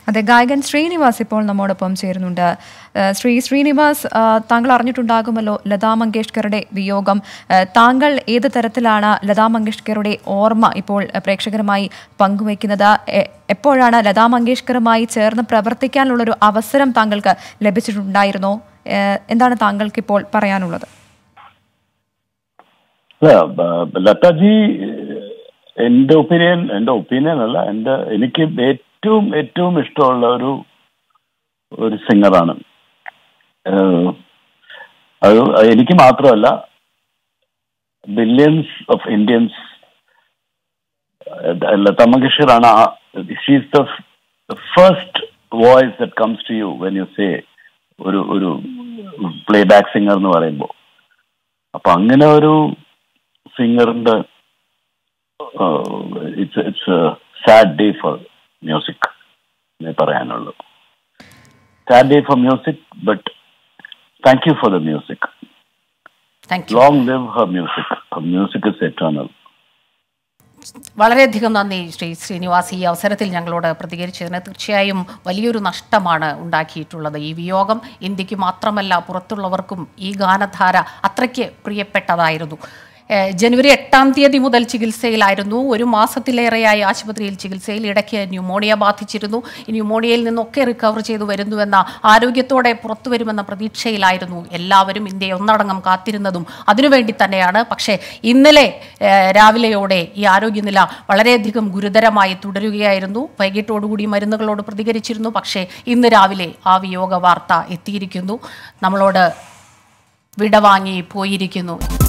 അതെ ഗായകൻ ശ്രീനിവാസ് ഇപ്പോൾ നമ്മോടൊപ്പം ചേരുന്നുണ്ട് ഏഹ് ശ്രീ ശ്രീനിവാസ് ആ, താങ്കൾ അറിഞ്ഞിട്ടുണ്ടാകുമല്ലോ ലതാ മങ്കേഷ്കറുടെ വിയോഗം ഏഹ് താങ്കൾ ഏത് തരത്തിലാണ് ലതാ മങ്കേഷ്കറുടെ ഓർമ്മ ഇപ്പോൾ ഏഹ് പ്രേക്ഷകരുമായി പങ്കുവയ്ക്കുന്നത് എ- എപ്പോഴാണ് ലതാ മങ്കേഷ്കറുമായി ചേർന്ന് പ്രവർത്തിക്കാനുള്ളൊരു അവസരം താങ്കൾക്ക് ലഭിച്ചിട്ടുണ്ടായിരുന്നോ ഏഹ് എന്താണ് താങ്കൾക്ക് ഇപ്പോൾ പറയാനുള്ളത് അല്ല ബ- ലതാജി എന്റെ ഒപ്പീനിയൻ എന്റെ ഒപ്പീനിയൻ അല്ല എന്റെ എനിക്ക് ഏറ്റവും ഏറ്റവും ഇഷ്ടമുള്ള ഒരു ഒരു സിംഗറാണ് ഏഹ് അത് എനിക്ക് മാത്രമല്ല ബില്യൺസ് ഓഫ് ഇന്ത്യൻസ് ലത മങ്കേഷ്കറാണ് she's the first voice that comes to you when you say ഒരു ഒരു പ്ലേ ബാക്ക് സിംഗർ എന്ന് പറയുമ്പോൾ അപ്പൊ അങ്ങനെ ഒരു സിംഗറിന്റെ it's it's sad day for music എന്നേ പറയാനുള്ളൂ sad day for music but thank you for the music thank you long live her music her music is eternal വളരെയധികം നന്ദി ശ്രീ ശ്രീനിവാസ് ഈ അവസരത്തിൽ ഞങ്ങളോട് പ്രതികരിച്ചതിന് തീർച്ചയായും വലിയൊരു നഷ്ടമാണ് ഉണ്ടാക്കിയിട്ടുള്ളത് ഈ വിയോഗം ഇന്ത്യക്ക് മാത്രമല്ല പുറത്തുള്ളവർക്കും ഈ ഗാനധാര അത്രയ്ക്ക് പ്രിയപ്പെട്ടതായിരുന്നു ഏഹ് ജനുവരി എട്ടാം തീയതി മുതൽ ചികിത്സയിലായിരുന്നു ഒരു മാസത്തിലേറെയായി ആശുപത്രിയിൽ ചികിത്സയിൽ ഇടയ്ക്ക് ന്യൂമോണിയ ബാധിച്ചിരുന്നു ഈ ന്യൂമോണിയയിൽ നിന്നൊക്കെ റിക്കവർ ചെയ്തു വരുന്നുവെന്ന ആരോഗ്യത്തോടെ പുറത്തു വരുമെന്ന പ്രതീക്ഷയിലായിരുന്നു എല്ലാവരും ഇന്ത്യയെ ഒന്നടങ്കം കാത്തിരുന്നതും അതിനുവേണ്ടി തന്നെയാണ് പക്ഷേ ഇന്നലെ ഏഹ് രാവിലെയോടെ ഈ ആരോഗ്യനില വളരെയധികം ഗുരുതരമായി തുടരുകയായിരുന്നു വൈകിട്ടോടുകൂടി മരുന്നുകളോട് പ്രതികരിച്ചിരുന്നു പക്ഷേ ഇന്ന് രാവിലെ ആ വിയോഗ വാർത്ത എത്തിയിരിക്കുന്നു നമ്മളോട് വിടവാങ്ങി പോയിരിക്കുന്നു